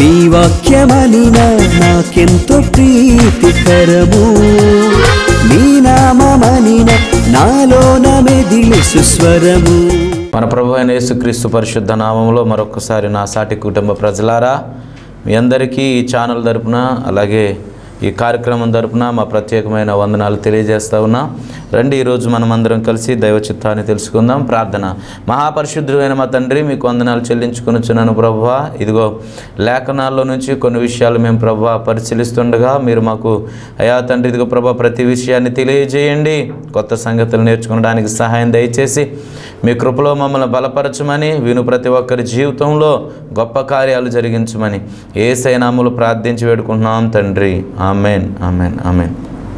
నీ వాక్యమలిన నాకెంతో ప్రీతికరము నీ నామమలిన నాలోన మెదిలి సుస్వరము మన ప్రభు అయిన యేసుక్రీస్తు పరిశుద్ధ నామంలో మరొకసారి నా సాటి కుటుంబ ప్రజలారా మీ అందరికీ ఈ ఛానల్ తరపున అలాగే ఈ కార్యక్రమం తరపున మా ప్రత్యేకమైన వందనాలు తెలియజేస్తా ఉన్నా రండి ఈరోజు మనం అందరం కలిసి దైవ చిత్తాన్ని తెలుసుకుందాం ప్రార్థన మహాపరిశుద్ధుడైన మా తండ్రి మీకు వందనాలు చెల్లించుకొనుచున్నాను ప్రభువా ఇదిగో లేఖనాల్లో నుంచి కొన్ని విషయాలు మేము ప్రభా పరిశీలిస్తుండగా మీరు మాకు అయా తండ్రి ఇదిగో ప్రభా ప్రతి విషయాన్ని తెలియజేయండి కొత్త సంగతులు నేర్చుకోవడానికి సహాయం దయచేసి మీ కృపలో మమ్మల్ని బలపరచమని విను ప్రతి ఒక్కరి జీవితంలో గొప్ప కార్యాలు జరిగించమని ఏ సైనాములు ప్రార్థించి వేడుకుంటున్నాం తండ్రి ఆమెన్ ఆమెన్ ఆమెన్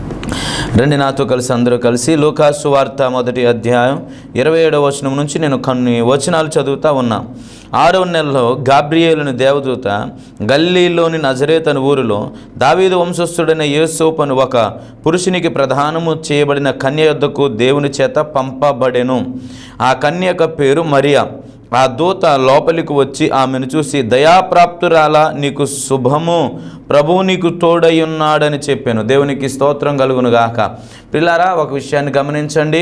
రండి నాతో కలిసి అందరూ కలిసి లూకాసు వార్త మొదటి అధ్యాయం ఇరవై ఏడవ వచనం నుంచి నేను కొన్ని వచనాలు చదువుతా ఉన్నా ఆరవ నెలలో గాబ్రియేలుని దేవదూత గల్లీలోని నజరేత్ అను ఊరిలో దావీదు వంశస్థుడైన యేసోపను ఒక పురుషునికి ప్రధానము చేయబడిన కన్య యొద్దకు దేవుని చేత పంపబడెను ఆ కన్య యొక్క పేరు మరియా ఆ దూత లోపలికి వచ్చి ఆమెను చూసి దయాప్రాప్తురాలా నీకు శుభము ప్రభువు నీకు తోడై ఉన్నాడని చెప్పాను దేవునికి స్తోత్రం కలుగును గాక పిల్లారా ఒక విషయాన్ని గమనించండి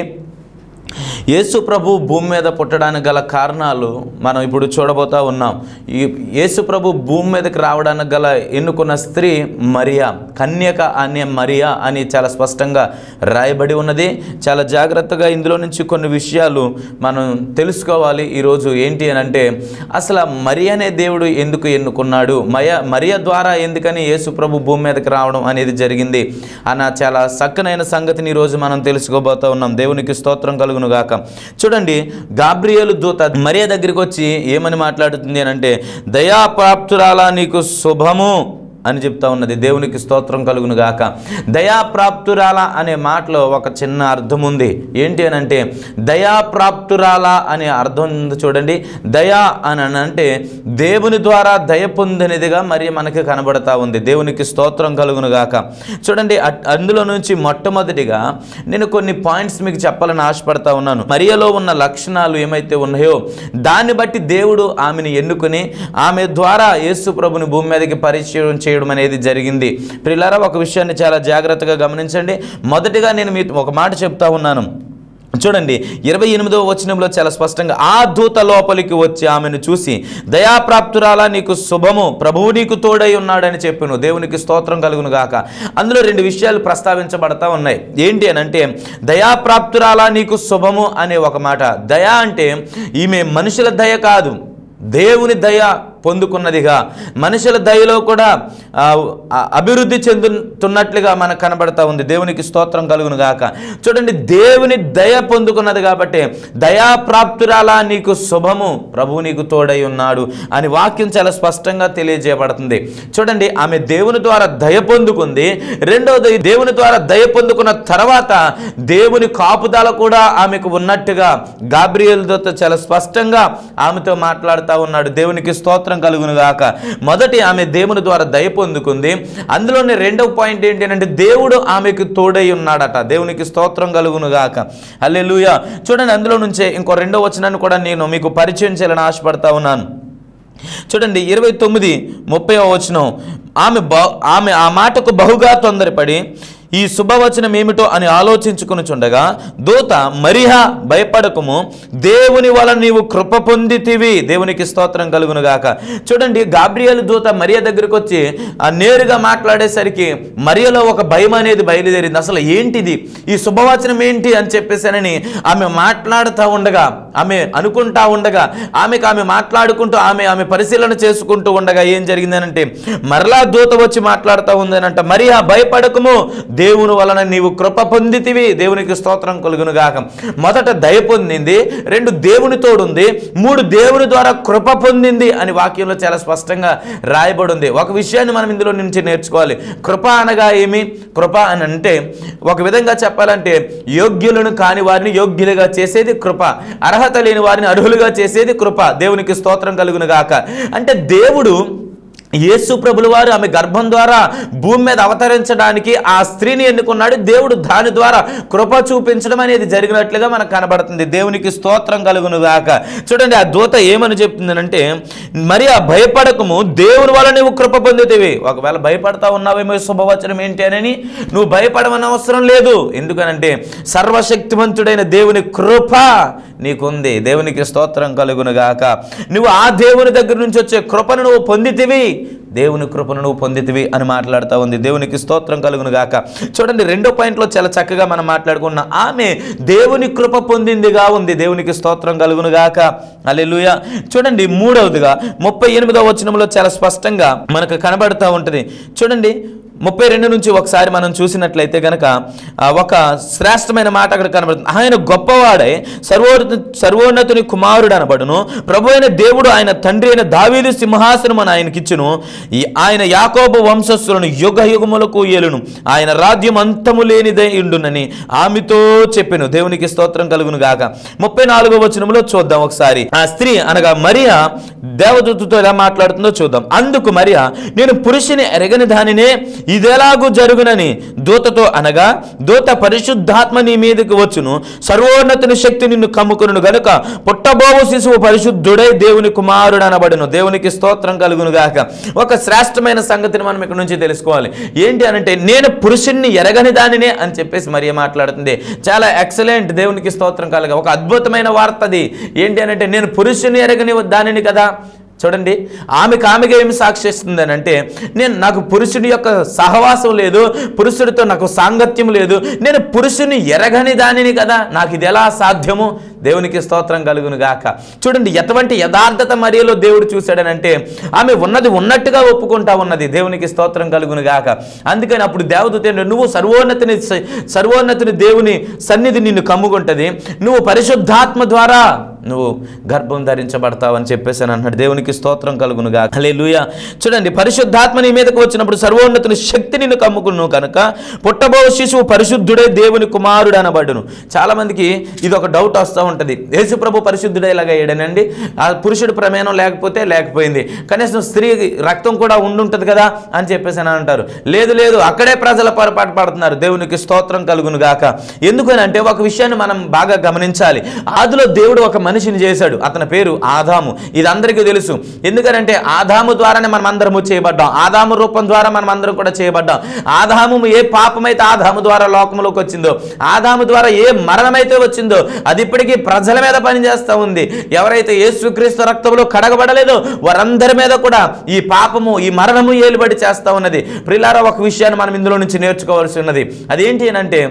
యేసు ప్రభు భూమి మీద పుట్టడానికి గల కారణాలు మనం ఇప్పుడు చూడబోతా ఉన్నాం ఈ యేసు ప్రభు భూమి మీదకి రావడానికి గల ఎన్నుకున్న స్త్రీ మరియా కన్యక అనే మరియా అని చాలా స్పష్టంగా రాయబడి ఉన్నది చాలా జాగ్రత్తగా ఇందులో నుంచి కొన్ని విషయాలు మనం తెలుసుకోవాలి ఈరోజు ఏంటి అని అంటే అసలు ఆ మరి అనే దేవుడు ఎందుకు ఎన్నుకున్నాడు మయ మరియ ద్వారా ఎందుకని యేసు ప్రభు భూమి మీదకి రావడం అనేది జరిగింది అన్న చాలా చక్కనైన సంగతిని ఈరోజు మనం తెలుసుకోబోతా ఉన్నాం దేవునికి స్తోత్రం కలుగును గాక చూడండి గాబ్రియేలు దూత మరియ దగ్గరికి వచ్చి ఏమని మాట్లాడుతుంది అని అంటే దయాప్రాప్తురాలా నీకు శుభము అని చెప్తా ఉన్నది దేవునికి స్తోత్రం కలుగును గాక దయాప్రాప్తురాల అనే మాటలో ఒక చిన్న అర్థం ఉంది ఏంటి అని అంటే దయాప్రాప్తురాల అనే అర్థం ఉంది చూడండి దయా అని అంటే దేవుని ద్వారా దయ పొందినదిగా మరి మనకి కనబడతా ఉంది దేవునికి స్తోత్రం కలుగును గాక చూడండి అట్- అందులో నుంచి మొట్టమొదటిగా నేను కొన్ని పాయింట్స్ మీకు చెప్పాలని ఆశపడతా ఉన్నాను మరియలో ఉన్న లక్షణాలు ఏమైతే ఉన్నాయో దాన్ని బట్టి దేవుడు ఆమెను ఎన్నుకుని ఆమె ద్వారా యేసు ప్రభుని భూమి మీదకి పరిచయం చేయడం అనేది జరిగింది ప్రిలారా ఒక విషయాన్ని చాలా జాగ్రత్తగా గమనించండి మొదటిగా నేను మీ ఒక మాట చెప్తా ఉన్నాను చూడండి ఇరవై ఎనిమిదవ వచనంలో చాలా స్పష్టంగా ఆ దూత లోపలికి వచ్చి ఆమెను చూసి దయాప్రాప్తురాలా నీకు శుభము ప్రభువు నీకు తోడై ఉన్నాడని చెప్పాను దేవునికి స్తోత్రం కలుగును గాక అందులో రెండు విషయాలు ప్రస్తావించబడతా ఉన్నాయి ఏంటి అని అంటే దయాప్రాప్తురాలా నీకు శుభము అనే ఒక మాట దయ అంటే ఈమె మనుషుల దయ కాదు దేవుని దయ పొందుకున్నదిగా మనుషుల దయలో కూడా ఆ, ఆ, అభివృద్ధి చెందుతున్నట్లుగా మనకు కనబడతా ఉంది దేవునికి స్తోత్రం కలుగును గాక చూడండి దేవుని దయ పొందుకున్నది కాబట్టి దయాప్రాప్తురాలా నీకు శుభము ప్రభువు నీకు తోడై ఉన్నాడు అని వాక్యం చాలా స్పష్టంగా తెలియజేయబడుతుంది చూడండి ఆమె దేవుని ద్వారా దయ పొందుకుంది రెండవది దేవుని ద్వారా దయ పొందుకున్న తర్వాత దేవుని కాపుదల కూడా ఆమెకు ఉన్నట్టుగా గాబ్రియల్ దొత్త చాలా స్పష్టంగా ఆమెతో మాట్లాడుతూ ఉన్నాడు దేవునికి స్తోత్రం కలుగును గాక మొదటి ఆమె దేవుని ద్వారా దయ పొందుకుంది అందులోని రెండవ పాయింట్ ఏంటి అంటే దేవుడు ఆమెకు తోడై ఉన్నాడట దేవునికి స్తోత్రం కలుగును గాక హల్లెలూయా చూడండి అందులో నుంచే ఇంకో రెండో వచనాన్ని కూడా నేను మీకు పరిచయం చేయాలని ఆశపడతా ఉన్నాను చూడండి ఇరవై తొమ్మిది ముప్పై వచనం ఆమె బ ఆమె ఆ మాటకు బహుగా తొందరపడి ఈ శుభవచనం ఏమిటో అని ఆలోచించుకునిచుండగా దూత మరిహా భయపడకము దేవుని వలన నీవు కృప పొందితివి దేవునికి స్తోత్రం కలుగును గాక చూడండి గాబ్రియల్ దూత మరియ దగ్గరికి వచ్చి ఆ నేరుగా మాట్లాడేసరికి మరియలో ఒక భయం అనేది బయలుదేరింది అసలు ఏంటిది ఈ శుభవచనం ఏంటి అని చెప్పేసానని ఆమె మాట్లాడుతూ ఉండగా ఆమె అనుకుంటా ఉండగా ఆమెకు ఆమె మాట్లాడుకుంటూ ఆమె ఆమె పరిశీలన చేసుకుంటూ ఉండగా ఏం జరిగిందనంటే మరలా దూత వచ్చి మాట్లాడుతూ ఉందనంట మరి ఆ భయపడకము దేవుని వలన నీవు కృప పొందితివి దేవునికి స్తోత్రం కలుగును గాక మొదట దయ పొందింది రెండు దేవుని తోడుంది మూడు దేవుని ద్వారా కృప పొందింది అని వాక్యంలో చాలా స్పష్టంగా రాయబడి ఉంది ఒక విషయాన్ని మనం ఇందులో నుంచి నేర్చుకోవాలి కృప అనగా ఏమి కృప అని అంటే ఒక విధంగా చెప్పాలంటే యోగ్యులను కాని వారిని యోగ్యులుగా చేసేది కృప అర్హత లేని వారిని అర్హులుగా చేసేది కృప దేవునికి స్తోత్రం కలుగును గాక అంటే దేవుడు యేసు ప్రభుల వారు ఆమె గర్భం ద్వారా భూమి మీద అవతరించడానికి ఆ స్త్రీని ఎన్నుకున్నాడు దేవుడు దాని ద్వారా కృప చూపించడం అనేది జరిగినట్లుగా మనకు కనబడుతుంది దేవునికి స్తోత్రం కలుగును గాక చూడండి ఆ దూత ఏమని చెప్తుందనంటే మరి ఆ భయపడకము దేవుని వల్ల నువ్వు కృప పొందుతేవి ఒకవేళ భయపడతా ఉన్నావేమో శుభవచనం ఏంటి అని నువ్వు భయపడమని అవసరం లేదు ఎందుకనంటే సర్వశక్తివంతుడైన దేవుని కృప నీకుంది దేవునికి స్తోత్రం కలుగును గాక నువ్వు ఆ దేవుని దగ్గర నుంచి వచ్చే కృపను నువ్వు పొందితివి దేవుని కృపను నువ్వు పొందితివి అని మాట్లాడుతూ ఉంది దేవునికి స్తోత్రం కలుగును గాక చూడండి రెండో పాయింట్లో చాలా చక్కగా మనం మాట్లాడుకున్న ఆమె దేవుని కృప పొందిందిగా ఉంది దేవునికి స్తోత్రం కలుగును గాక అల్లెలుయ చూడండి మూడవదిగా ముప్పై ఎనిమిదవ వచనంలో చాలా స్పష్టంగా మనకు కనబడుతూ ఉంటుంది చూడండి ముప్పై రెండు నుంచి ఒకసారి మనం చూసినట్లయితే కనుక ఆ, ఒక శ్రేష్టమైన మాట అక్కడ కనబడుతుంది ఆయన గొప్పవాడై సర్వోన్నత సర్వోన్నతుని కుమారుడు అనబడును ప్రభు అయిన దేవుడు ఆయన తండ్రి అయిన దావీదు సింహాసనం అని ఆయనకిచ్చును ఈ ఆయన యాకోబు వంశస్థులను యుగ యుగములకు ఏలును ఆయన రాజ్యం అంతము లేనిదే ఉండునని ఆమెతో చెప్పెను దేవునికి స్తోత్రం కలుగును గాక ముప్పై నాలుగో వచనంలో చూద్దాం ఒకసారి ఆ స్త్రీ అనగా మరియా దేవదూతతో ఎలా మాట్లాడుతుందో చూద్దాం అందుకు మరియా నేను పురుషుని ఎరగని దానినే ఇదెలాగూ జరుగునని దూతతో అనగా దూత పరిశుద్ధాత్మ నీ మీదకి వచ్చును సర్వోన్నతుని శక్తి నిన్ను కమ్ముకును గనుక పుట్టబోవు శిశువు పరిశుద్ధుడై దేవుని కుమారుడు అనబడును దేవునికి స్తోత్రం కలుగును గాక ఒక శ్రేష్టమైన సంగతిని మనం ఇక్కడ నుంచి తెలుసుకోవాలి ఏంటి అనంటే నేను పురుషుణ్ణి ఎరగని దానినే అని చెప్పేసి మరియ మాట్లాడుతుంది చాలా ఎక్సలెంట్ దేవునికి స్తోత్రం కలగ ఒక అద్భుతమైన వార్త అది ఏంటి అనంటే నేను పురుషుని ఎరగని దానిని కదా చూడండి ఆమెకు ఆమెగా ఏమి సాక్షిస్తుంది అని అంటే నేను నాకు పురుషుని యొక్క సహవాసం లేదు పురుషుడితో నాకు సాంగత్యం లేదు నేను పురుషుని ఎరగని దానిని కదా నాకు ఇది ఎలా సాధ్యము దేవునికి స్తోత్రం కలుగును గాక చూడండి ఎటువంటి యథార్థత మరియలో దేవుడు చూశాడనంటే ఆమె ఉన్నది ఉన్నట్టుగా ఒప్పుకుంటా ఉన్నది దేవునికి స్తోత్రం కలుగును గాక అందుకని అప్పుడు దేవదూత ఏంటంటే, నువ్వు సర్వోన్నతిని సర్వోన్నతిని దేవుని సన్నిధి నిన్ను కమ్ముకుంటది నువ్వు పరిశుద్ధాత్మ ద్వారా నువ్వు గర్భం ధరించబడతావు అని చెప్పేసి అని అంటున్నాడు దేవునికి స్తోత్రం కలుగునుగా హల్లెలూయా చూడండి పరిశుద్ధాత్మ నీ మీదకు వచ్చినప్పుడు సర్వోన్నతుని శక్తి నిన్ను కమ్ముకును కనుక పుట్టబో శిశువు పరిశుద్ధుడే దేవుని కుమారుడు అనబడును చాలా మందికి ఇది ఒక డౌట్ వస్తూ ఉంటుంది యేసు ప్రభు పరిశుద్ధుడే ఇలాగ అయ్యాడనండి ఆ పురుషుడు ప్రమేయం లేకపోతే లేకపోయింది కనీసం స్త్రీ రక్తం కూడా ఉండుంటది కదా అని చెప్పేసి అని అంటారు లేదు లేదు అక్కడే ప్రజల పొరపాటు పడుతున్నారు దేవునికి స్తోత్రం కలుగును గాక ఎందుకని అంటే ఒక విషయాన్ని మనం బాగా గమనించాలి ఆదిలో దేవుడు ఒక మనిషిని చేశాడు అతని పేరు ఆదాము ఇది అందరికీ తెలుసు ఎందుకంటే ఆదాము ద్వారానే మనం అందరము చేయబడ్డాం ఆదాము రూపం ద్వారా మనం అందరం కూడా చేయబడ్డాం ఆదాము ఏ పాపమైతే ఆదాము ద్వారా లోకంలోకి వచ్చిందో ఆదాము ద్వారా ఏ మరణమైతే వచ్చిందో అది ఇప్పటికీ ప్రజల మీద పనిచేస్తూ ఉంది ఎవరైతే యేసుక్రీస్తు రక్తంలో కడగబడలేదో వారందరి మీద కూడా ఈ పాపము ఈ మరణము ఏలుబడి చేస్తూ ఉన్నది ప్రిలారా ఒక విషయాన్ని మనం ఇందులో నుంచి నేర్చుకోవాల్సి ఉన్నది అదేంటి అని అంటే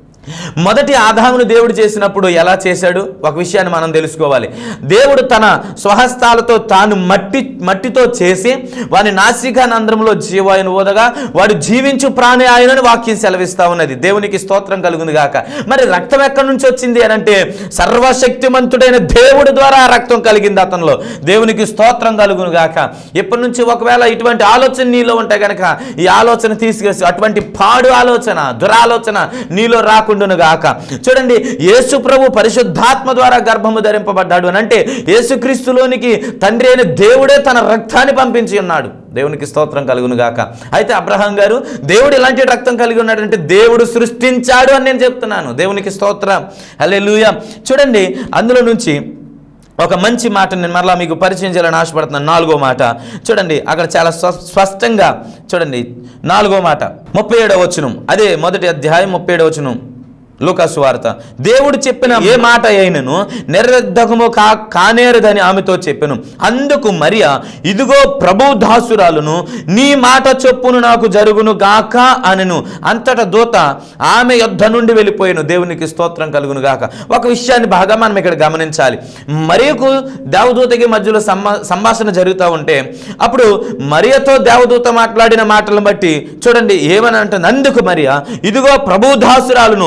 మొదటి ఆదామును దేవుడు చేసినప్పుడు ఎలా చేశాడు ఒక విషయాన్ని మనం తెలుసుకోవాలి దేవుడు తన స్వహస్తాలతో తాను మట్టి మట్టితో చేసి వాని నాసికానంద్రంలో జీవాయును ఓదగా వాడు జీవించు ప్రాణి ఆయనని వాక్యం సెలవిస్తా ఉన్నది దేవునికి స్తోత్రం కలుగును గాక మరి రక్తం ఎక్కడి నుంచి వచ్చింది అని అంటే సర్వశక్తిమంతుడైన దేవుడి ద్వారా ఆ రక్తం కలిగింది అతనిలో దేవునికి స్తోత్రం కలుగును గాక ఇప్పటి నుంచి ఒకవేళ ఇటువంటి ఆలోచన నీలో ఉంటే గనక ఈ ఆలోచన తీసుకేసి అటువంటి పాడు ఆలోచన దురాలోచన నీలో రాకుండాను గాక చూడండి యేసు ప్రభు పరిశుద్ధాత్మ ద్వారా గర్భము ధరింపబడ్డాడు అని అంటే యేసుక్రీస్తులోనికి తండ్రి అయిన దేవుడే తన రక్తాన్ని పంపించి ఉన్నాడు దేవునికి స్తోత్రం కలుగును గాక అయితే అబ్రహాం గారు దేవుడు ఇలాంటి రక్తం కలిగి ఉన్నాడంటే దేవుడు సృష్టించాడు అని నేను చెప్తున్నాను దేవునికి స్తోత్రం హలే చూడండి అందులో నుంచి ఒక మంచి మాట నేను మరలా మీకు పరిచయం చేయాలని ఆశపడుతున్నాను నాలుగో మాట చూడండి అక్కడ చాలా స్వ- స్పష్టంగా చూడండి నాలుగో మాట ముప్పై ఏడవ వచనం అదే మొదటి అధ్యాయం ముప్పై ఏడవ వచనం లూకాసు వార్త దేవుడు చెప్పిన ఏ మాట అయినను నిర్దకము కా కానేరదని ఆమెతో చెప్పెను అందుకు మరియా ఇదిగో ప్రభు దాసురాలును నీ మాట చొప్పును నాకు జరుగును గాక అనెను అంతట దూత ఆమె యొద్ధ నుండి వెళ్ళిపోయాను దేవునికి స్తోత్రం కలుగును గాక ఒక విషయాన్ని బాగా మనం ఇక్కడ గమనించాలి మరియకు దేవదూతకి మధ్యలో సంభా సంభాషణ జరుగుతూ ఉంటే అప్పుడు మరియతో దేవదూత మాట్లాడిన మాటలను బట్టి చూడండి ఏమని అంటుంది అందుకు మరియా ఇదిగో ప్రభు దాసురాలును నీ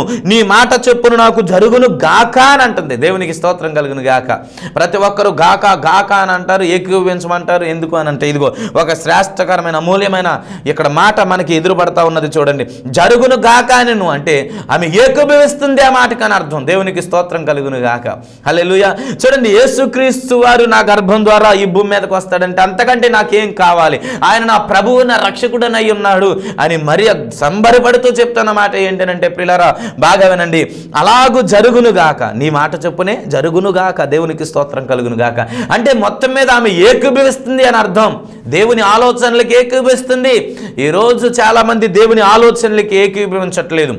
మాట చెప్పును నాకు జరుగును గాక అని అంటుంది దేవునికి స్తోత్రం కలుగును గాక ప్రతి ఒక్కరు గాక గాక అని అంటారు ఏకీభవించమంటారు ఎందుకు అని అంటే ఇదిగో ఒక శ్రేష్టకరమైన అమూల్యమైన ఇక్కడ మాట మనకి ఎదురుపడతా ఉన్నది చూడండి జరుగును గాక అని నువ్వు అంటే ఆమె ఏకీభవిస్తుంది ఆ మాటకి అని అర్థం దేవునికి స్తోత్రం కలుగును గాక హల్లెలూయా చూడండి యేసుక్రీస్తు వారు నా గర్భం ద్వారా ఈ భూమి మీదకి వస్తాడంటే అంతకంటే నాకేం కావాలి ఆయన నా ప్రభువు నా రక్షకుడనై ఉన్నాడు అని మరి సంబరపడుతూ చెప్తున్న మాట ఏంటంటే ప్రిలరా బాగా వినండి అలాగు జరుగును గాక నీ మాట చెప్పునే జరుగును గాక దేవునికి స్తోత్రం కలుగును గాక అంటే మొత్తం మీద ఆమె ఏకీభవిస్తుంది అని అర్థం దేవుని ఆలోచనలకు ఏకీభవిస్తుంది ఈరోజు చాలామంది దేవుని ఆలోచనలకి ఏకీభవించట్లేదు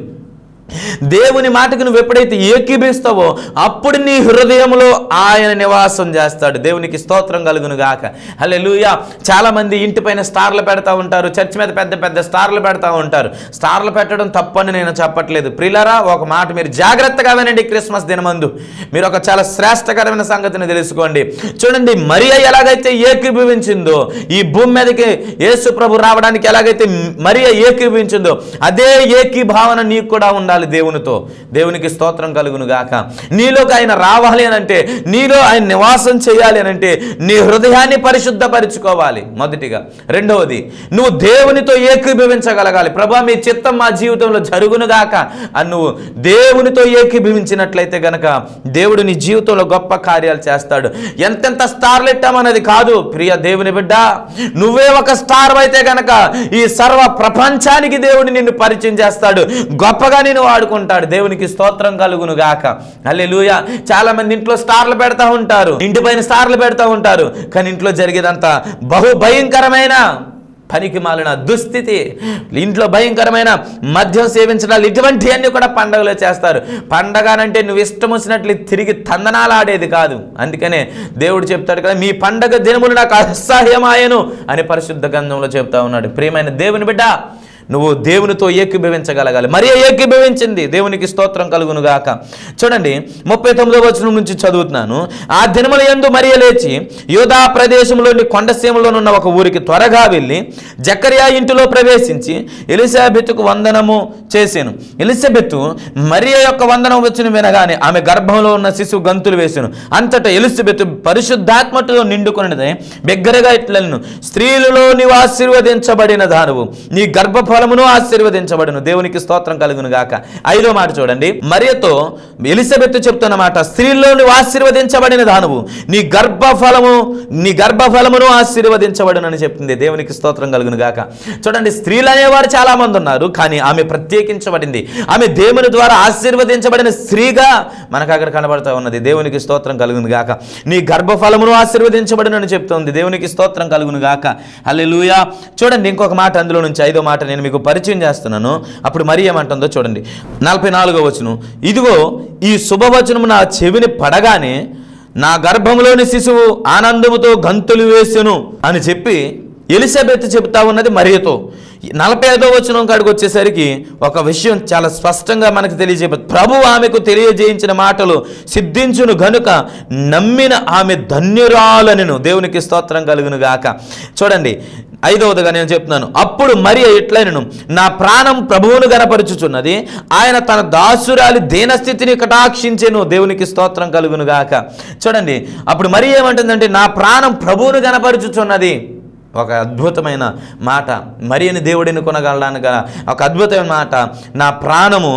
దేవుని మాటకు నువ్వు ఎప్పుడైతే ఏకీభిస్తావో అప్పుడు నీ హృదయంలో ఆయన నివాసం చేస్తాడు దేవునికి స్తోత్రం కలుగును గాక హల్లెలూయా చాలా మంది ఇంటిపైన స్టార్లు పెడతా ఉంటారు చర్చ్ మీద పెద్ద పెద్ద స్టార్లు పెడతా ఉంటారు స్టార్లు పెట్టడం తప్పని నేను చెప్పట్లేదు ప్రిలరా ఒక మాట మీరు జాగ్రత్తగా వినండి క్రిస్మస్ దినమందు మీరు ఒక చాలా శ్రేష్టకరమైన సంగతిని తెలుసుకోండి చూడండి మరియ ఎలాగైతే ఏకీభవించిందో ఈ భూమి మీదకి యేసు ప్రభు రావడానికి ఎలాగైతే మరియ ఏకీభవించిందో అదే ఏకీభావన నీకు కూడా ఉండాలి దేవునితో దేవునికి స్తోత్రం కలుగును గాక నీలోకి ఆయన రావాలి అని అంటే నీలో ఆయన నివాసం చేయాలి అని అంటే నీ హృదయాన్ని పరిశుద్ధపరచుకోవాలి మొదటిగా రెండవది నువ్వు దేవునితో ఏకీభవించగలగాలి ప్రభా మీ చిత్తం మా జీవితంలో జరుగును గాక అని నువ్వు దేవునితో ఏకీభవించినట్లయితే గనక దేవుడు నీ జీవితంలో గొప్ప కార్యాలు చేస్తాడు ఎంతెంత స్టార్లు ఇట్టామన్నది కాదు ప్రియ దేవుని బిడ్డ నువ్వే ఒక స్టార్ అయితే గనక ఈ సర్వ ప్రపంచానికి దేవుడు నిన్ను పరిచయం చేస్తాడు గొప్పగా నేను వాడుకుంటాడు దేవునికి స్తోత్రం కలుగును గాక హల్లెలూయా చాలా మంది ఇంట్లో స్టార్లు పెడతా ఉంటారు ఇంటి పైన స్టార్లు పెడతా ఉంటారు కానీ ఇంట్లో జరిగేదంతా బహు భయంకరమైన పనికి మాలిన దుస్థితి ఇంట్లో భయంకరమైన మద్యం సేవించడాలు ఇటువంటివన్నీ కూడా పండగలో చేస్తారు పండగ అంటే నువ్వు ఇష్టం వచ్చినట్లు తిరిగి తందనాలు ఆడేది కాదు అందుకనే దేవుడు చెప్తాడు కదా మీ పండగ దినములు నాకు అసహ్యమాయను అని పరిశుద్ధ గంధంలో చెప్తా ఉన్నాడు ప్రియమైన దేవుని బిడ్డ నువ్వు దేవునితో ఏకీభవించగలగాలి మరి ఏకీభవించింది దేవునికి స్తోత్రం కలుగును గాక చూడండి ముప్పై తొమ్మిదో వచనం నుంచి చదువుతున్నాను ఆ దినముల యందు మరియ లేచి యోధా ప్రదేశంలోని కొండసీమలోనున్న ఒక ఊరికి త్వరగా వెళ్ళి జకర్యా ఇంటిలో ప్రవేశించి ఎలిజాబెత్కు వందనము చేశాను ఎలిజబెత్ మరియ యొక్క వందనం వచ్చిన వినగానే ఆమె గర్భంలో ఉన్న శిశువు గంతులు వేసాను అంతటా ఎలిజబెత్ పరిశుద్ధాత్మతో నిండుకున్నది బిగ్గరగా ఇట్లను స్త్రీలలో నీవు ఆశీర్వదించబడిన దానువు నీ గర్భఫలమును ఆశీర్వదించబడును దేవునికి స్తోత్రం కలుగును గాక ఐదో మాట చూడండి మరియతో ఎలిజబెత్ చెప్తున్న మాట స్త్రీల్లో నువ్వు ఆశీర్వదించబడిన దానువు నీ గర్భఫలము నీ గర్భఫలమును ఆశీర్వదించబడును అని చెప్తుంది దేవునికి స్తోత్రం కలుగును గాక చూడండి స్త్రీలు అనేవారు చాలా మంది ఉన్నారు కానీ ఆమె ప్రత్యేకించబడింది ఆమె దేవుని ద్వారా ఆశీర్వదించబడిన స్త్రీగా మనకు అక్కడ కనబడతా ఉన్నది దేవునికి స్తోత్రం కలుగును గాక నీ గర్భఫలమును ఆశీర్వదించబడును అని చెప్తుంది దేవునికి స్తోత్రం కలుగును గాక హల్లెలూయా చూడండి ఇంకొక మాట అందులో నుంచి ఐదో మాట నేను మీకు పరిచయం చేస్తున్నాను అప్పుడు మరి ఏమంటుందో చూడండి నలభై నాలుగో వచనం ఇదిగో ఈ శుభవచనము నా చెవిని పడగానే నా గర్భంలోని శిశువు ఆనందముతో గంతులు వేసెను అని చెప్పి ఎలిజబెత్ చెప్తా ఉన్నది మరియతో నలభై ఐదో వచనం కాడికి వచ్చేసరికి ఒక విషయం చాలా స్పష్టంగా మనకు తెలియజేయ ప్రభు ఆమెకు తెలియజేయించిన మాటలు సిద్ధించును గనుక నమ్మిన ఆమె ధన్యురాలనను దేవునికి స్తోత్రం కలుగును గాక చూడండి ఐదవదిగా నేను చెప్తున్నాను అప్పుడు మరి ఎట్లయినను నా ప్రాణం ప్రభువును గనపరుచుచున్నది ఆయన తన దాసురాలి దీనస్థితిని కటాక్షించెను దేవునికి స్తోత్రం కలుగును గాక చూడండి అప్పుడు మరి ఏమంటుందంటే నా ప్రాణం ప్రభువును గనపరుచుచున్నది ఒక అద్భుతమైన మాట మరి అని దేవుడిని కొనగలడానికి ఒక అద్భుతమైన మాట నా ప్రాణము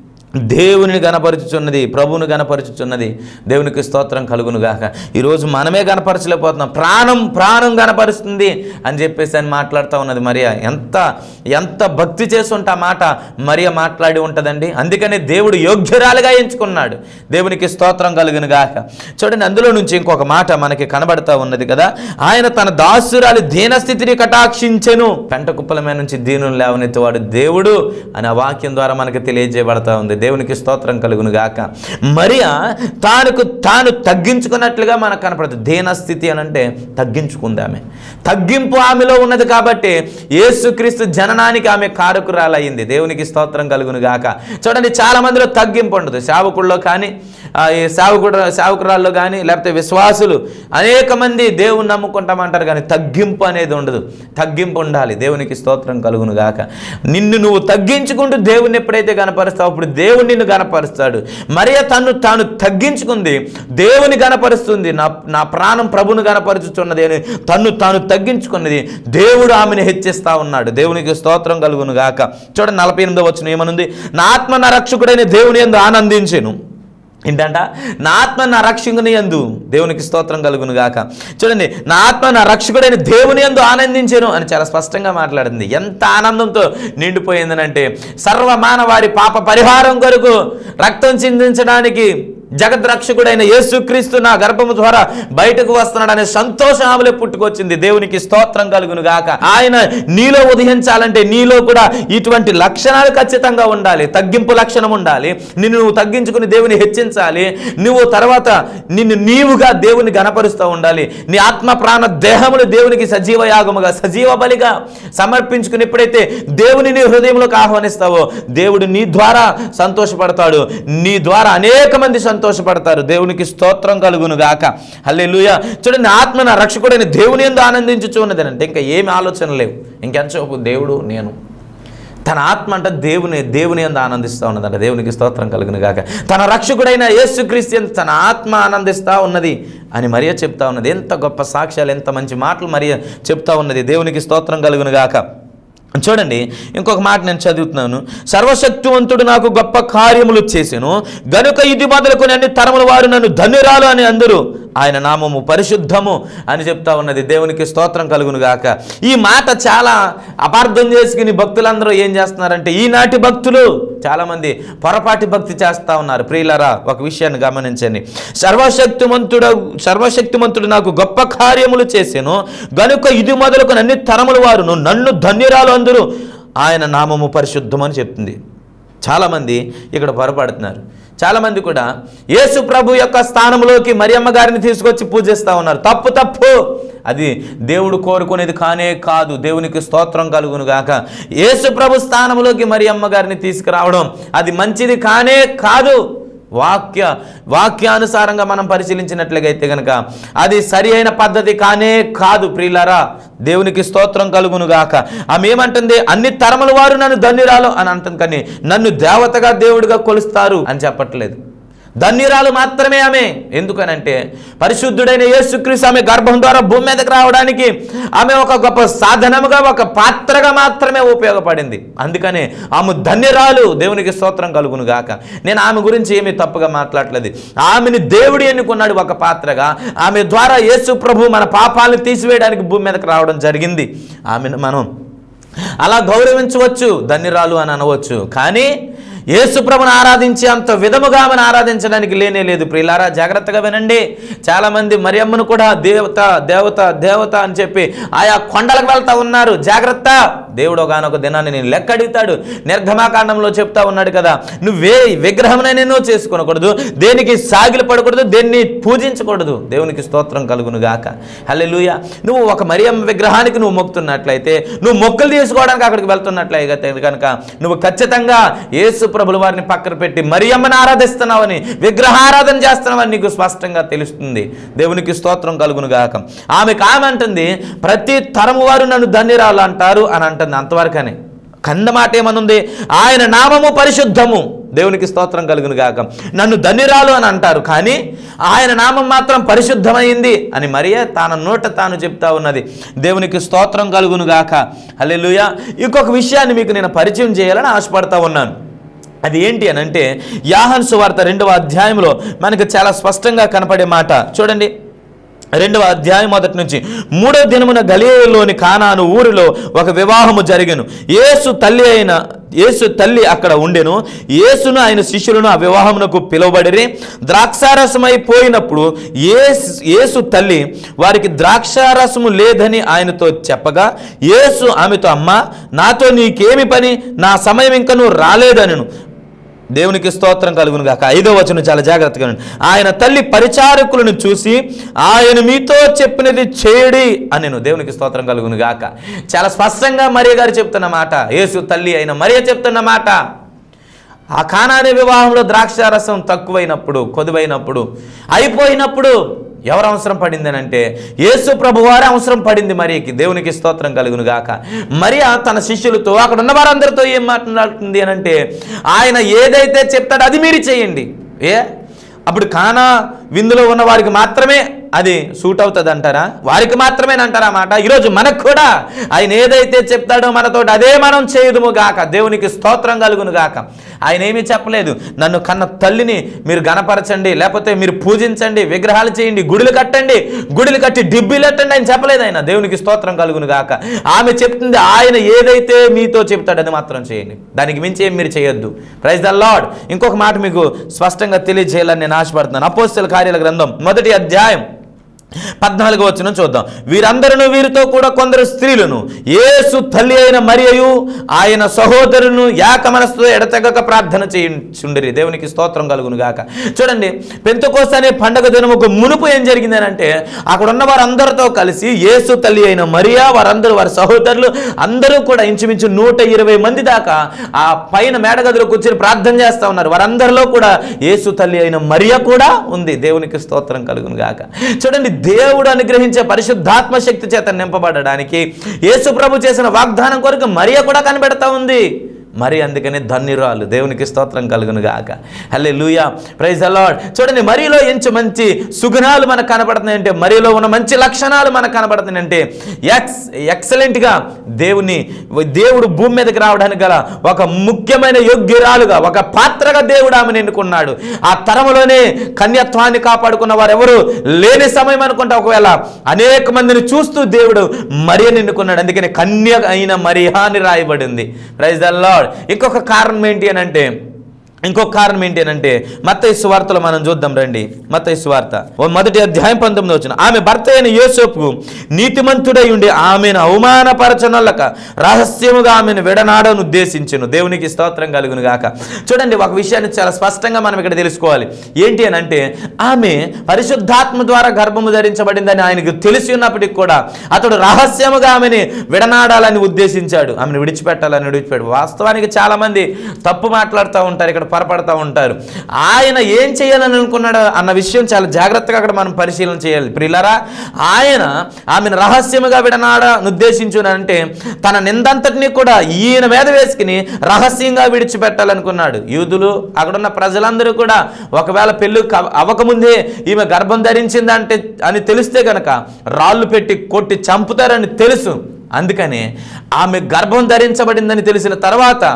దేవుని గనపరుచుచున్నది ప్రభువును గనపరుచుచున్నది దేవునికి స్తోత్రం కలుగును గాక ఈరోజు మనమే గనపరచలేకపోతున్నాం ప్రాణం ప్రాణం గనపరుస్తుంది అని చెప్పేసి అని మాట్లాడుతూ ఉన్నది మరియా ఎంత ఎంత భక్తి చేస్తుంటే ఆ మాట మరియ మాట్లాడి ఉంటుందండి అందుకనే దేవుడు యోగ్యురాలుగా ఎంచుకున్నాడు దేవునికి స్తోత్రం కలుగును గాక చూడండి అందులో నుంచి ఇంకొక మాట మనకి కనబడతా ఉన్నది కదా ఆయన తన దాసురాలి దీనస్థితిని కటాక్షించెను పెంట కుప్పల మీద నుంచి దీనులు లేవనెత్తివాడు దేవుడు అని ఆ వాక్యం ద్వారా మనకి తెలియజేయబడతా ఉంది దేవునికి స్తోత్రం కలుగును గాక మరియా తానుకు తాను తగ్గించుకున్నట్లుగా మనకు కనపడుతుంది దీనస్థితి అని అంటే తగ్గించుకుంది ఆమె తగ్గింపు ఆమెలో ఉన్నది కాబట్టి యేసుక్రీస్తు జననానికి ఆమె కారకురాలయ్యింది దేవునికి స్తోత్రం కలుగును గాక చూడండి చాలా మందిలో తగ్గింపు ఉండదు సేవకుల్లో కానీ ఆ, ఈ సేవకుడు సేవకురాల్లో కానీ లేకపోతే విశ్వాసులు అనేక మంది దేవుని నమ్ముకుంటామంటారు కానీ తగ్గింపు అనేది ఉండదు తగ్గింపు ఉండాలి దేవునికి స్తోత్రం కలుగును గాక నిన్ను నువ్వు తగ్గించుకుంటూ దేవుని ఎప్పుడైతే కనపరుస్తావు అప్పుడు దేవుడు దేవుడు నిన్ను గనపరుస్తాడు మరియ తను తాను తగ్గించుకుంది దేవుని గనపరుస్తుంది నా నా ప్రాణం ప్రభుని గనపరుచుతున్నది అని తన్ను తాను తగ్గించుకున్నది దేవుడు ఆమెను హెచ్చిస్తా ఉన్నాడు దేవునికి స్తోత్రం కలుగును గాక చూడండి నలభై ఎనిమిదో వచ్చిన ఏమనుంది నా ఆత్మ నా రక్షకుడైన దేవుని ఎందు ఆనందించెను ఏంటంట నా ఆత్మ నా రక్షకుని ఎందు దేవునికి స్తోత్రం కలుగును గాక చూడండి నా ఆత్మ నా రక్షకుడైన దేవుని ఎందు ఆనందించాను అని చాలా స్పష్టంగా మాట్లాడింది ఎంత ఆనందంతో నిండిపోయిందనంటే సర్వమానవారి పాప పరిహారం కొరకు రక్తం చిందించడానికి జగద్రక్షకుడైన యేసుక్రీస్తు నా గర్భము ద్వారా బయటకు వస్తున్నాడనే సంతోషం ఆమెలో పుట్టుకొచ్చింది దేవునికి స్తోత్రం కలుగును గాక ఆయన నీలో ఉదయించాలంటే నీలో కూడా ఇటువంటి లక్షణాలు ఖచ్చితంగా ఉండాలి తగ్గింపు లక్షణం ఉండాలి నిన్ను నువ్వు తగ్గించుకుని దేవుని హెచ్చించాలి నువ్వు తర్వాత నిన్ను నీవుగా దేవుని గణపరుస్తూ ఉండాలి నీ ఆత్మ ప్రాణ దేహములు దేవునికి సజీవ యాగముగా సజీవ బలిగా సమర్పించుకుని ఎప్పుడైతే దేవుని నీ హృదయంలోకి ఆహ్వానిస్తావో దేవుడు నీ ద్వారా సంతోషపడతాడు నీ ద్వారా అనేక మంది సంతోషపడతారు దేవునికి స్తోత్రం కలుగును గాక హల్లెలూయ చూడండి ఆత్మ నా రక్షకుడైన దేవుని ఎందు ఆనందించుచు ఉన్నది అంటే ఇంకా ఏమి ఆలోచన లేవు ఇంకెంతసేపు దేవుడు నేను తన ఆత్మ అంటే దేవుని దేవుని ఎందు ఆనందిస్తూ ఉన్నదంట దేవునికి స్తోత్రం కలుగును గాక తన రక్షకుడైన యేసుక్రీస్తు యందు తన ఆత్మ ఆనందిస్తూ ఉన్నది అని మరియ చెప్తా ఉన్నది ఎంత గొప్ప సాక్ష్యాలు ఎంత మంచి మాటలు మరియ చెప్తా ఉన్నది దేవునికి స్తోత్రం కలుగును గాక చూడండి ఇంకొక మాట నేను చదువుతున్నాను సర్వశక్తివంతుడు నాకు గొప్ప కార్యములు చేసెను గనుక ఇది మొదలుకొని అన్ని తరముల వారు నన్ను ధన్యురాలు అని అందరూ ఆయన నామము పరిశుద్ధము అని చెప్తా ఉన్నది దేవునికి స్తోత్రం కలుగును గాక ఈ మాట చాలా అపార్థం చేసుకుని భక్తులందరూ ఏం చేస్తున్నారంటే ఈనాటి భక్తులు చాలామంది పొరపాటి భక్తి చేస్తా ఉన్నారు ప్రియులరా ఒక విషయాన్ని గమనించండి సర్వశక్తిమంతుడు సర్వశక్తిమంతుడు నాకు గొప్ప కార్యములు చేసెను గనుక ఇది మొదలుకొని అన్ని తరముల వారును నన్ను ధన్యురాలు అందరూ ఆయన నామము పరిశుద్ధమని చెప్తుంది చాలామంది ఇక్కడ పొరపడుతున్నారు చాలామంది కూడా యేసు ప్రభు యొక్క స్థానంలోకి మరియమ్మ గారిని తీసుకొచ్చి పూజిస్తూ ఉన్నారు తప్పు తప్పు అది దేవుడు కోరుకునేది కానే కాదు దేవునికి స్తోత్రం కలుగును గాక యేసు ప్రభు స్థానంలోకి మరియమ్మ గారిని తీసుకురావడం అది మంచిది కానే కాదు వాక్య వాక్యానుసారంగా మనం పరిశీలించినట్లయితే కనుక అది సరి అయిన పద్ధతి కానే కాదు ప్రియులారా దేవునికి స్తోత్రం కలుగును గాక ఆమె ఏమంటుంది అన్ని తరముల వారు నన్ను ధన్యురాలు అని అంటుంది కానీ నన్ను దేవతగా దేవుడిగా కొలుస్తారు అని చెప్పట్లేదు ధన్యురాలు మాత్రమే ఆమె ఎందుకనంటే పరిశుద్ధుడైన యేసుక్రీస్తు ఆమె గర్భం ద్వారా భూమి మీదకి రావడానికి ఆమె ఒక గొప్ప సాధనముగా ఒక పాత్రగా మాత్రమే ఉపయోగపడింది అందుకనే ఆమె ధన్యురాలు దేవునికి స్తోత్రం కలుగును గాక నేను ఆమె గురించి ఏమీ తప్పుగా మాట్లాడలేదు ఆమెని దేవుడు ఎన్నుకున్నాడు ఒక పాత్రగా ఆమె ద్వారా యేసు ప్రభు మన పాపాలను తీసివేయడానికి భూమి మీదకి రావడం జరిగింది ఆమెను మనం అలా గౌరవించవచ్చు ధన్యురాలు అని అనవచ్చు కానీ యేసుప్రభుని ఆరాధించే అంత విధముగా ఆమెను ఆరాధించడానికి లేనే లేదు ప్రియులారా జాగ్రత్తగా వినండి చాలామంది మరియమ్మను కూడా దేవత దేవత దేవత అని చెప్పి ఆయా కొండలకు వెళ్తా ఉన్నారు జాగ్రత్త దేవుడు ఒకనొక దినాన్ని నేను లెక్క అడుగుతాడు నిర్గమాకాండంలో చెప్తా ఉన్నాడు కదా నువ్వే విగ్రహంనైనా చేసుకొనకూడదు దేనికి సాగిలు పడకూడదు దేన్ని పూజించకూడదు దేవునికి స్తోత్రం కలుగును గాక హల్లెలూయ నువ్వు ఒక మరియమ్మ విగ్రహానికి నువ్వు మొక్కుతున్నట్లయితే నువ్వు మొక్కులు తీసుకోవడానికి అక్కడికి వెళ్తున్నట్లయితే కనుక నువ్వు ఖచ్చితంగా యేసు ప్రభుల వారిని పక్కన పెట్టి మరియమ్మని ఆరాధిస్తున్నావని విగ్రహారాధన చేస్తున్నావని నీకు స్పష్టంగా తెలుస్తుంది దేవునికి స్తోత్రం కలుగును గాక ఆమెకు ఆమె అంటుంది ప్రతి తరము వారు నన్ను ధన్యరాలు అంటారు అని అంటుంది అంతవరకనే కంద మాట ఏమనుంది ఆయన నామము పరిశుద్ధము దేవునికి స్తోత్రం కలుగును గాక నన్ను ధన్యురాలు అని అంటారు కానీ ఆయన నామం మాత్రం పరిశుద్ధమైంది అని మరియే తన నోట తాను చెప్తా ఉన్నది దేవునికి స్తోత్రం కలుగును గాక హల్లెలూయా ఇంకొక విషయాన్ని మీకు నేను పరిచయం చేయాలని ఆశపడతా ఉన్నాను అది ఏంటి అని అంటే యాహన్ సువార్త రెండవ అధ్యాయంలో మనకు చాలా స్పష్టంగా కనపడే మాట చూడండి రెండవ అధ్యాయం మొదటి నుంచి మూడో దినమున గలిలోని కానాను ఊరిలో ఒక వివాహము జరిగెను యేసు తల్లి అయిన యేసు తల్లి అక్కడ ఉండెను యేసును ఆయన శిష్యులను ఆ వివాహమునకు పిలువబడిరి ద్రాక్షారసమైపోయినప్పుడు యేసు యేసు తల్లి వారికి ద్రాక్షారసము లేదని ఆయనతో చెప్పగా యేసు ఆమెతో అమ్మ నాతో నీకేమి పని నా సమయం ఇంకా నువ్వు రాలేదనను దేవునికి స్తోత్రం కలుగును గాక ఐదో వచనం చాలా జాగ్రత్తగా వినండి. ఆయన తల్లి పరిచారకులను చూసి ఆయన మీతో చెప్పినది చేయడి అనెను దేవునికి స్తోత్రం కలుగును గాక చాలా స్పష్టంగా మరియ గారు చెప్తున్న మాట యేసు తల్లి అయిన మరియ చెప్తున్న మాట ఆ కానాని వివాహంలో ద్రాక్షారసం తక్కువైనప్పుడు కొదువైనప్పుడు అయిపోయినప్పుడు ఎవరు అవసరం పడింది అని అంటే యేసు ప్రభు వారే అవసరం పడింది మరియకి దేవునికి స్తోత్రం కలుగును గాక మరియా తన శిష్యులతో అక్కడ ఉన్న వారందరితో ఏం మాట్లాడుతుంది అని అంటే ఆయన ఏదైతే చెప్తాడో అది మీరు చేయండి ఏ అప్పుడు కానా విందులో ఉన్న వారికి మాత్రమే అది సూట్ అవుతుంది అంటారా వారికి మాత్రమే అంటారా మాట ఈరోజు మనకు కూడా ఆయన ఏదైతే చెప్తాడో మనతో అదే మనం చేయుదుము గాక దేవునికి స్తోత్రం కలుగును గాక ఆయన ఏమీ చెప్పలేదు నన్ను కన్న తల్లిని మీరు గణపరచండి లేకపోతే మీరు పూజించండి విగ్రహాలు చేయండి గుడులు కట్టండి గుడులు కట్టి డిబ్బీలు ఎట్టండి ఆయన చెప్పలేదు ఆయన దేవునికి స్తోత్రం కలుగును గాక ఆమె చెప్తుంది ఆయన ఏదైతే మీతో చెప్తాడో అది మాత్రం చేయండి దానికి మించి ఏం మీరు చేయొద్దు ప్రైజ్ ద లార్డ్ ఇంకొక మాట మీకు స్పష్టంగా తెలియజేయాలని నేను ఆశపడుతున్నాను అపోస్తల కార్యాల గ్రంథం మొదటి అధ్యాయం పద్నాలుగు వచ్చిన చూద్దాం వీరందరూ వీరితో కూడా కొందరు స్త్రీలను యేసు తల్లి అయిన మరియయు ఆయన సహోదరును ఏక మనసుతో ఎడతెగక ప్రార్థన చేయుచుండిరి దేవునికి స్తోత్రం కలుగును గాక చూడండి పెంతకోస అనే పండగ దినముకు మునుపు ఏం జరిగింది అని అంటే అక్కడ ఉన్న వారందరితో కలిసి యేసు తల్లి అయిన మరియా వారందరూ వారి సహోదరులు అందరూ కూడా ఇంచుమించు నూట ఇరవై మంది దాకా ఆ పైన మేడగదిలో కూర్చొని ప్రార్థన చేస్తా ఉన్నారు వారందరిలో కూడా యేసు తల్లి అయిన మరియ కూడా ఉంది దేవునికి స్తోత్రం కలుగును గాక చూడండి దేవుడు అనుగ్రహించే పరిశుద్ధాత్మ శక్తి చేత నింపబడడానికి యేసు ప్రభు చేసిన వాగ్దానం కొరకు మరియ కూడా కనిపెడతా ఉంది మరి అందుకని ధన్యురాలు దేవునికి స్తోత్రం కలుగును గాక హలే లూయా ప్రైజ్ అలాడ్ చూడండి మరిలో ఎంచు మంచి సుగుణాలు మనకు కనబడుతున్నాయంటే మరిలో ఉన్న మంచి లక్షణాలు మనకు కనబడుతున్నాయంటే ఎక్స్ ఎక్సలెంట్గా దేవుని దేవుడు భూమి మీదకి రావడానికి గల ఒక ముఖ్యమైన యోగ్యురాలుగా ఒక పాత్రగా దేవుడు ఆమెను ఎన్నుకున్నాడు ఆ తరములోనే కన్యత్వాన్ని కాపాడుకున్న వారు ఎవరు లేని సమయం అనుకుంటా ఒకవేళ అనేక మందిని చూస్తూ దేవుడు మరియని ఎన్నుకున్నాడు అందుకని కన్య అయిన మరియా అని రాయబడింది ప్రైజ్ ద లార్డ్ ఇంకొక కారణం ఏంటి అని అంటే ఇంకొక కారణం ఏంటి అని అంటే మత్తయి సువార్తలో మనం చూద్దాం రండి మత్తయి సువార్త ఓ మొదటి అధ్యాయం పంతొమ్మిది వచ్చిన ఆమె భర్త అయిన యోసేపుకు నీతిమంతుడై ఉండి ఆమెను అవమానపరచనొల్లక రహస్యముగా ఆమెను విడనాడను ఉద్దేశించును దేవునికి స్తోత్రం కలుగును గాక చూడండి ఒక విషయాన్ని చాలా స్పష్టంగా మనం ఇక్కడ తెలుసుకోవాలి ఏంటి అని అంటే ఆమె పరిశుద్ధాత్మ ద్వారా గర్భము ధరించబడిందని ఆయనకు తెలిసి ఉన్నప్పటికీ కూడా అతడు రహస్యముగా ఆమెని విడనాడాలని ఉద్దేశించాడు ఆమెను విడిచిపెట్టాలని విడిచిపెట్టాడు వాస్తవానికి చాలా మంది తప్పు మాట్లాడుతూ ఉంటారు ఇక్కడ పొరపడుతూ ఉంటారు ఆయన ఏం చేయాలని అనుకున్నాడు అన్న విషయం చాలా జాగ్రత్తగా అక్కడ మనం పరిశీలన చేయాలి ప్రిల్లరా ఆయన ఆమెను రహస్యముగా విడనాడ ఉద్దేశించునంటే తన నిందంతటిని కూడా ఈయన మీద వేసుకుని రహస్యంగా విడిచిపెట్టాలనుకున్నాడు యూదులు అక్కడున్న ప్రజలందరూ కూడా ఒకవేళ పెళ్ళి క- అవ్వకముందే ఈమె గర్భం ధరించిందంటే అని తెలిస్తే గనక రాళ్ళు పెట్టి కొట్టి చంపుతారని తెలుసు అందుకని ఆమె గర్భం ధరించబడిందని తెలిసిన తర్వాత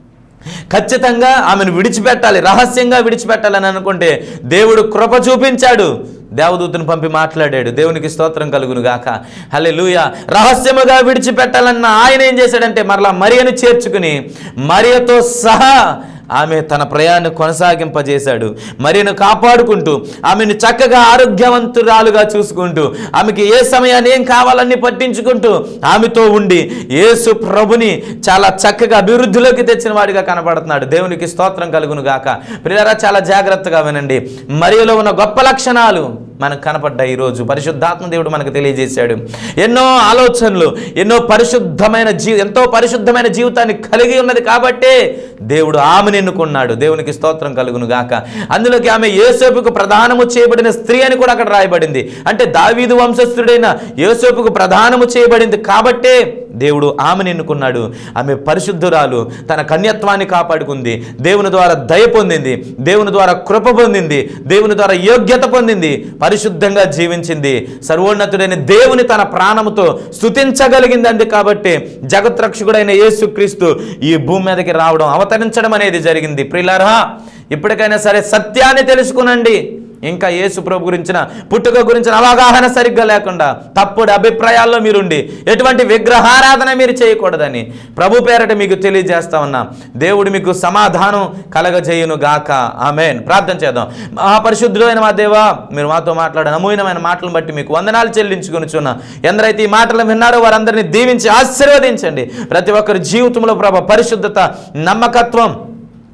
ఖచ్చితంగా ఆమెను విడిచిపెట్టాలి రహస్యంగా విడిచిపెట్టాలని అనుకుంటే దేవుడు కృప చూపించాడు దేవదూతను పంపి మాట్లాడాడు దేవునికి స్తోత్రం కలుగును గాక హలే లూయ రహస్యముగా విడిచిపెట్టాలన్న ఆయన ఏం చేశాడంటే మరలా మరియను చేర్చుకుని మరియతో సహా ఆమె తన ప్రయాణం కొనసాగింపజేశాడు మరియను కాపాడుకుంటూ ఆమెను చక్కగా ఆరోగ్యవంతురాలుగా చూసుకుంటూ ఆమెకి ఏ సమయాన్ని ఏం కావాలన్నీ పట్టించుకుంటూ ఆమెతో ఉండి యేసు ప్రభుని చాలా చక్కగా అభివృద్ధిలోకి తెచ్చిన వాడిగా కనబడుతున్నాడు దేవునికి స్తోత్రం కలుగును గాక ప్రియులారా చాలా జాగ్రత్తగా వినండి మరియలో ఉన్న గొప్ప లక్షణాలు మనకు కనపడ్డాయి ఈరోజు పరిశుద్ధాత్మ దేవుడు మనకు తెలియజేశాడు ఎన్నో ఆలోచనలు ఎన్నో పరిశుద్ధమైన జీ ఎంతో పరిశుద్ధమైన జీవితాన్ని కలిగి ఉన్నది కాబట్టే దేవుడు ఆమెను ఎన్నుకున్నాడు దేవునికి స్తోత్రం కలుగును గాక అందులోకి ఆమె యేసోపుకు ప్రధానము చేయబడిన స్త్రీ అని కూడా అక్కడ రాయబడింది అంటే దావీదు వంశస్థుడైన యేసోపుకు ప్రధానము చేయబడింది కాబట్టే దేవుడు ఆమెను ఎన్నుకున్నాడు ఆమె పరిశుద్ధురాలు తన కన్యత్వాన్ని కాపాడుకుంది దేవుని ద్వారా దయ పొందింది దేవుని ద్వారా కృప పొందింది దేవుని ద్వారా యోగ్యత పొందింది పరిశుద్ధంగా జీవించింది సర్వోన్నతుడైన దేవుని తన ప్రాణముతో స్తుతించగలిగింది అంది కాబట్టి జగత్రక్షకుడైన యేసుక్రీస్తు ఈ భూమి మీదకి రావడం అవతరించడం అనేది జరిగింది ప్రిలారా ఇప్పటికైనా సరే సత్యాన్ని తెలుసుకునండి ఇంకా యేసు ప్రభు గురించిన పుట్టుక గురించిన అవగాహన సరిగ్గా లేకుండా తప్పుడు అభిప్రాయాల్లో మీరుండి ఎటువంటి విగ్రహారాధన మీరు చేయకూడదని ప్రభు పేరట మీకు తెలియజేస్తా ఉన్నా దేవుడు మీకు సమాధానం కలగజేయును గాక ఆమెన్ ప్రార్థన చేద్దాం మహాపరిశుద్ధుడైన మా దేవా మీరు మాతో మాట్లాడిన అమూల్యమైన మాటలను బట్టి మీకు వందనాలు చెల్లించుకొనిచున్నా ఎందరైతే ఈ మాటలు విన్నారో వారందరినీ దీవించి ఆశీర్వదించండి ప్రతి ఒక్కరి జీవితంలో ప్రభ పరిశుద్ధత నమ్మకత్వం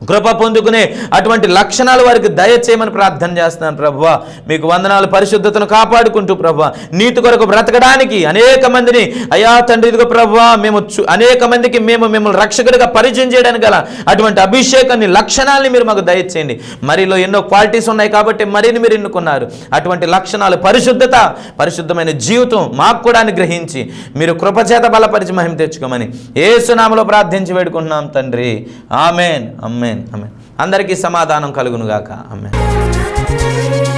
కృప పొందుకునే అటువంటి లక్షణాలు వారికి దయచేయమని ప్రార్థన చేస్తున్నాను ప్రభువ మీకు వందనాలు పరిశుద్ధతను కాపాడుకుంటూ ప్రభువ నీతి కొరకు బ్రతకడానికి అనేక మందిని అయా తండ్రి ఇదిగో ప్రభువ మేము చు- అనేక మందికి మేము మిమ్మల్ని రక్షకుడిగా పరిచయం చేయడానికి గల అటువంటి అభిషేకాన్ని లక్షణాలని మీరు మాకు దయచేయండి మరిలో ఎన్నో క్వాలిటీస్ ఉన్నాయి కాబట్టి మరిని మీరు ఎన్నుకున్నారు అటువంటి లక్షణాలు పరిశుద్ధత పరిశుద్ధమైన జీవితం మాకు కూడా గ్రహించి మీరు కృపచేత బలపరిచి మహిమ తెచ్చుకోమని ఏసునామలో ప్రార్థించి వేడుకుంటున్నాం తండ్రి ఆమెన్ అమ్మేన్ అమెన్ అందరికీ సమాధానం కలుగునుగాక అమ్మేన్